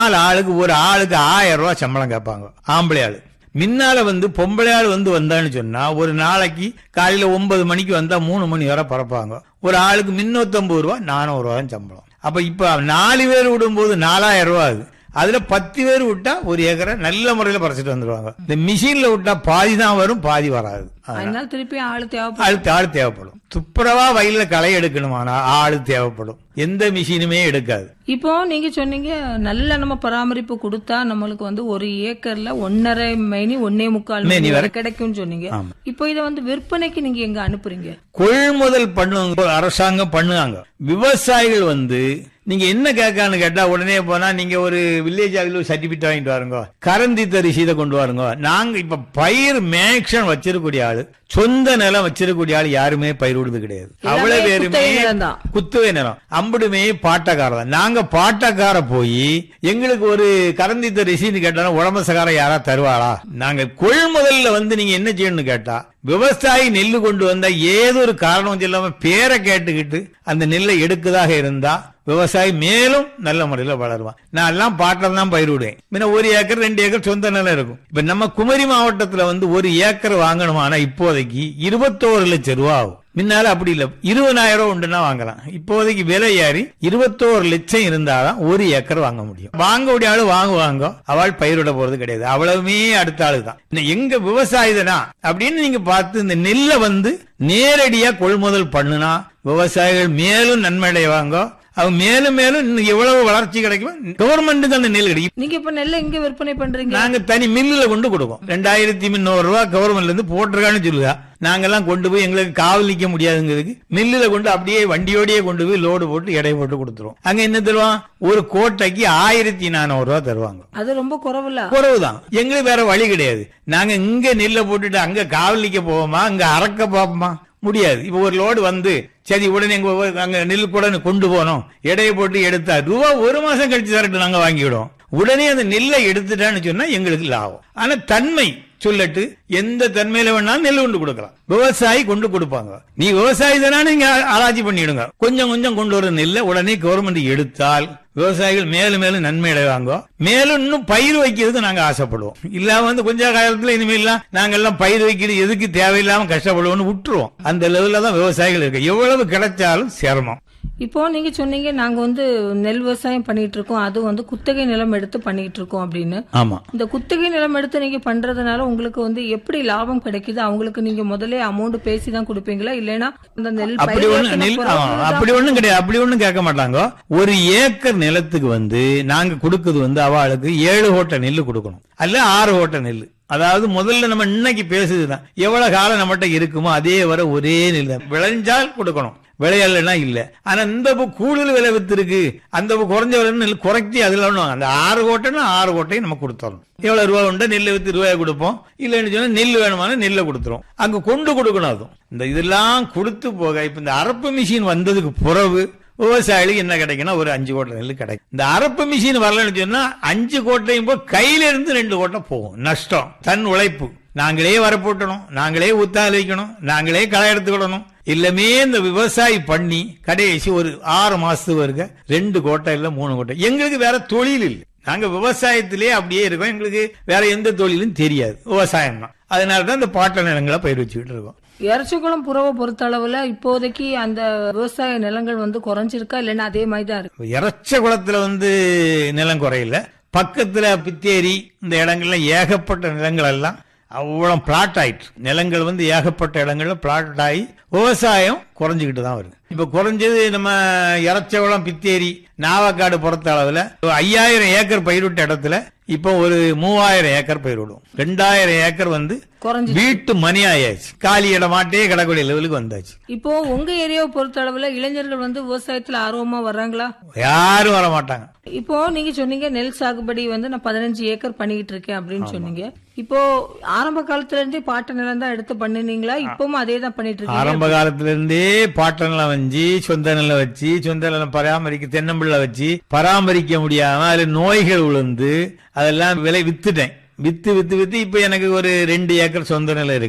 நாலு ஆளுக்கு ஒரு ஆளுக்கு ஆயிரம் ரூபாய் சம்பளம் கேட்பாங்க ஆம்பளை ஆளு முன்னால வந்து பொம்பளை ஆள் வந்து வந்தான்னு சொன்னா ஒரு நாளைக்கு காலையில ஒன்பது மணிக்கு வந்தா மூணு மணி வரை பறப்பாங்க ஒரு ஆளுக்கு முன்னூத்தம்பது ரூபா நானூறு ரூபா சம்பளம் அப்ப இப்ப நாலு பேர் விடும்போது நாலாயிரம் ரூபா ஆகுது அதுல பத்து பேர் விட்டா ஒரு ஏக்கரை நல்ல முறையில பறிச்சிட்டு வந்துருவாங்க இந்த மிஷின்ல விட்டா பாதி தான் வரும் பாதி வராது அதனால திருப்பி ஆளு தேவைப்படும் ஆள் ஆள் தேவைப்படும் துப்புரவா வயல்ல களை எடுக்கணுமானா ஆள் தேவைப்படும் எந்த மிஷினுமே எடுக்காது இப்போ நீங்க சொன்னீங்க நல்ல நம்ம பராமரிப்பு கொடுத்தா நம்மளுக்கு வந்து ஒரு ஏக்கர்ல ஒன்னரை மேனி ஒன்னே முக்கால் மேனி மேனி வரை வரை கிடைக்கும்னு சொன்னீங்க ஆமா. இப்போ இதை வந்து விற்பனைக்கு நீங்க எங்க அனுப்புறீங்க கொள்முதல் பண்ணுவாங்க அரசாங்கம் பண்ணுவாங்க விவசாயிகள் வந்து நீங்க என்ன கேட்கான்னு கேட்டா உடனே போனா நீங்க ஒரு வில்லேஜ் ஆகில சர்டிபிகேட் வாங்கிட்டு வாருங்க கரந்தி ரசீதை கொண்டு வாருங்க நாங்க இப்ப பயிர் மேக்ஷன் வச்சிருக்கக்கூடிய ஆளு சொந்த நிலம் வச்சிருக்கக்கூடிய ஆளு யாருமே பயிர் விடுறது கிடையாது எல்லாமே அவ்வளவு பேருமே குத்தகை நிலம்தான். குத்துவை நிலம் அம்புடுமே பாட்டக்கார தான் நாங்க பாட்டக்கார போய் எங்களுக்கு ஒரு கரந்தித்த ரசீது கேட்டாலும் உடம்பசகார யாரா தருவாளா நாங்க கொள்முதல்ல வந்து நீங்க என்ன செய்யணும்னு கேட்டா விவசாயி நெல்லு கொண்டு வந்தா ஏதோ ஒரு காரணம் சொல்லாம பேரை கேட்டுக்கிட்டு அந்த நெல்லை எடுக்கதாக இருந்தா விவசாயி மேலும் நல்ல முறையில வளருவான் நான் எல்லாம் பாட்டில் தான் பயிரிடுவேன் முன்ன ஒரு ஏக்கர் ரெண்டு ஏக்கர் சொந்த நிலம் இருக்கும் இப்ப நம்ம குமரி மாவட்டத்துல வந்து ஒரு ஏக்கர் வாங்கணுமானா இப்போதைக்கு இருபத்தோரு லட்சம் ரூபா ஆகும் முன்னால அப்படி இல்ல இருபதாயிரம் ரூபாய் உண்டுன்னா வாங்கலாம் இப்போதைக்கு விலை ஏறி இருபத்தோரு லட்சம் இருந்தாதான் ஒரு ஏக்கர் வாங்க முடியும் வாங்கக்கூடிய ஆளு வாங்குவாங்க அவள் பயிரிட போறது கிடையாது அவ்வளவுமே அடுத்த ஆளு தான் இன்னும் எங்க விவசாயி தானா அப்படின்னு நீங்க பார்த்து இந்த நெல்லை வந்து நேரடியா கொள்முதல் பண்ணுனா விவசாயிகள் மேலும் நன்மை அடைவாங்க அவங்க மேலும் மேலும் இன்னும் எவ்வளவு வளர்ச்சி கிடைக்கும் கவர்மெண்ட் தான் அந்த நெல் கிடைக்கும் நீங்க இப்ப நெல்லை எங்க விற்பனை பண்றீங்க நாங்க தனி மில்லுல கொண்டு கொடுப்போம் ரெண்டாயிரத்தி முன்னூறு ரூபாய் கவர்மெண்ட்ல இருந்து போட்டிருக்கான்னு சொல்லுதா நாங்கெல்லாம் கொண்டு போய் எங்களுக்கு காவல் நிக்க முடியாதுங்கிறதுக்கு மில்லுல கொண்டு அப்படியே வண்டியோடயே கொண்டு போய் லோடு போட்டு எடை போட்டு கொடுத்துருவோம் அங்க என்ன தருவான் ஒரு கோட்டைக்கு ஆயிரத்தி நானூறு ரூபாய் தருவாங்க அது ரொம்ப குறவுல குறவுதான் எங்களுக்கு வேற வழி கிடையாது நாங்க இங்க நெல்லை போட்டுட்டு அங்க காவல் நிக்க போவோமா அங்க அறக்க பார்ப்போமா முடியாது இப்ப ஒரு லோடு வந்து சரி உடனே எங்க ஒவ்வொரு- அங்க நெல் கூட கொண்டு போனோம் எடையை போட்டு எடுத்தா ரூபா ஒரு மாசம் கழிச்சு தரட்டு நாங்க வாங்கிவிடுவோம் உடனே அந்த நெல்லை எடுத்துட்டான்னு சொன்னா எங்களுக்கு லாபம் ஆனா தன்மை சொல்லட்டு எந்த தன்மையில வேணாலும் நெல் கொண்டு கொடுக்கலாம் விவசாயி கொண்டு கொடுப்பாங்க நீ விவசாயி தானே நீங்க ஆராய்ச்சி பண்ணிடுங்க கொஞ்சம் கொஞ்சம் கொண்டு வர நெல்லை உடனே கவர்மெண்ட் எடுத்தால் விவசாயிகள் மேலும் மேலும் நன்மை அடைவாங்க மேலும் இன்னும் பயிர் வைக்கிறதுக்கு நாங்க ஆசைப்படுவோம் இல்லாம வந்து கொஞ்ச காலத்துல இனிமேல்லாம் நாங்க எல்லாம் பயிர் வைக்கிறது எதுக்கு தேவையில்லாம கஷ்டப்படுவோம்னு விட்டுருவோம் அந்த லெவல்ல தான் விவசாயிகள் இருக்கு எவ்வளவு கிடைச்சாலும் சிரமம் இப்போ நீங்க சொன்னீங்க நாங்க வந்து நெல் விவசாயம் பண்ணிட்டு இருக்கோம் அது வந்து குத்தகை நிலம் எடுத்து பண்ணிட்டு இருக்கோம் அப்படின்னு ஆமா இந்த குத்தகை நிலம் எடுத்து நீங்க பண்றதுனால உங்களுக்கு வந்து எப்படி லாபம் கிடைக்குது அவங்களுக்கு நீங்க முதல்ல அமௌண்ட் பேசி தான் கொடுப்பீங்களா இல்லைன்னா இந்த நெல் அப்படி பயிர் ஒண்ணு ஏத்தின நெல் பிறகு ஆ, தான் அப்படி ஒண்ணும் கிடையாது அப்படி ஒண்ணும் கேட்க மாட்டாங்க ஒரு ஏக்கர் நிலத்துக்கு வந்து நாங்க கொடுக்கறது வந்து அவளுக்கு ஏழு ஓட்ட நெல் கொடுக்கணும் அல்ல ஆறு ஓட்ட நெல் அதாவது முதல்ல நம்ம இன்னைக்கு பேசுதுதான் எவ்வளவு காலம் நம்மகிட்ட இருக்குமோ அதே வர ஒரே நெல் தான் விளைஞ்சால் கொடுக்கணும் விளையலன்னா இல்ல ஆனா இந்த பூ கூடுதல் விலை வித்து இருக்கு அந்த பூ குறைஞ்ச விலை நெல் குறைச்சி அதுல ஒண்ணும் அந்த ஆறு கோட்டைன்னா ஆறு கோட்டையும் நம்ம கொடுத்துறோம் எவ்வளவு ரூபா உண்டா நெல் வித்து ரூபாய் கொடுப்போம் இல்லைன்னு சொன்னா நெல் வேணுமான நெல்லை கொடுத்துரும் அங்க கொண்டு கொடுக்கணும் அதுவும் இந்த இதெல்லாம் கொடுத்து போக இப்ப இந்த அரப்பு மிஷின் வந்ததுக்கு பிறகு விவசாயிகளுக்கு என்ன கிடைக்குன்னா ஒரு அஞ்சு கோட்டை நெல் கிடைக்கும் இந்த அரப்பு மிஷின் வரலன்னு சொன்னா அஞ்சு கோட்டையும் போய் கையில இருந்து ரெண்டு கோட்டை போகும் நஷ்டம் தன் உழைப்பு நாங்களே வரப்போட்டணும் நாங்களே உத்தால் வைக்கணும் நாங்களே களை எடுத்துக்கிடணும் எல்லாமே இந்த விவசாயி பண்ணி கடைசி ஒரு ஆறு மாசத்துக்கு வருக ரெண்டு கோட்டை இல்ல மூணு கோட்டை எங்களுக்கு வேற தொழில் இல்லை நாங்க விவசாயத்திலே அப்படியே இருக்கோம் எங்களுக்கு வேற எந்த தொழிலும் தெரியாது விவசாயம் தான் அதனால தான் இந்த பாட்ட நிலங்களை பயிர் வச்சுக்கிட்டு இருக்கோம் எரச்சிக்குளம் புறவை பொறுத்த அளவுல இப்போதைக்கு அந்த விவசாய நிலங்கள் வந்து குறைஞ்சிருக்கா இல்லைன்னா அதே மாதிரி தான் இருக்கு இறச்ச குளத்துல வந்து நிலம் குறையல பக்கத்துல பித்தேரி இந்த இடங்கள்ல ஏகப்பட்ட நிலங்கள் எல்லாம் அவ்வளவு பிளாட் ஆயிட்டு நிலங்கள் வந்து ஏகப்பட்ட இடங்கள்ல பிளாட் ஆகி விவசாயம் குறைஞ்சுக்கிட்டு தான் வருது இப்ப குறைஞ்சது நம்ம இறச்சகுளம் பித்தேரி நாவக்காடு பொறுத்த அளவுல ஒரு ஐயாயிரம் ஏக்கர் பயிரிட்ட இடத்துல இப்போ ஒரு மூவாயிரம் ஏக்கர் பயிரிடுவோம் ரெண்டாயிரம் ஏக்கர் வந்து குறைஞ்சி வீட்டு மணி ஆயாச்சு காலி இடமாட்டே கிடக்கூடிய லெவலுக்கு வந்தாச்சு இப்போ உங்க ஏரியாவை பொறுத்த அளவுல இளைஞர்கள் வந்து விவசாயத்துல ஆர்வமா வர்றாங்களா யாரும் வர மாட்டாங்க இப்போ நீங்க சொன்னீங்க நெல் சாகுபடி வந்து நான் பதினஞ்சு ஏக்கர் பண்ணிட்டு இருக்கேன் அப்படின்னு சொன்னீங்க இப்போ ஆரம்ப காலத்துல இருந்தே பாட்ட நிலம் தான் எடுத்து பண்ணினீங்களா இப்பவும் அதே தான் பண்ணிட்டு இருக்கீங்க ஆரம்ப காலத்துல இருந்தே பாட்ட நிலம் வச்சு சொந்த நிலம் வச்சு சொந்த நிலம் பராமரிக்க தென்னம்பிள்ளை வச்சு பராமரிக்க முடியாம அதுல நோய்கள் விழுந்து அதெல்லாம் விலை வித்துட்டேன் வித்து வித்து வித்து இப்ப எனக்கு ஒரு ரெண்டு ஏக்கர் சொந்த நிலம் இருக்கு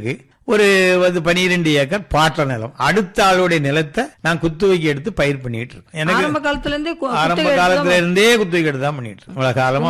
ஒரு வந்து பனிரெண்டு ஏக்கர் பாட்ட நிலம் அடுத்த ஆளுடைய நிலத்தை நான் குத்துவைக்கு எடுத்து பயிர் பண்ணிட்டு இருக்கேன் எனக்கு ஆரம்ப காலத்துல இருந்தே கு- ஆரம்ப குத்தகை எடுத்து தான் காலத்துல இருந்தே குத்துவைக்கு எடுத்து தான் பண்ணிட்டு இருக்கேன் இவ்வளவு காலமா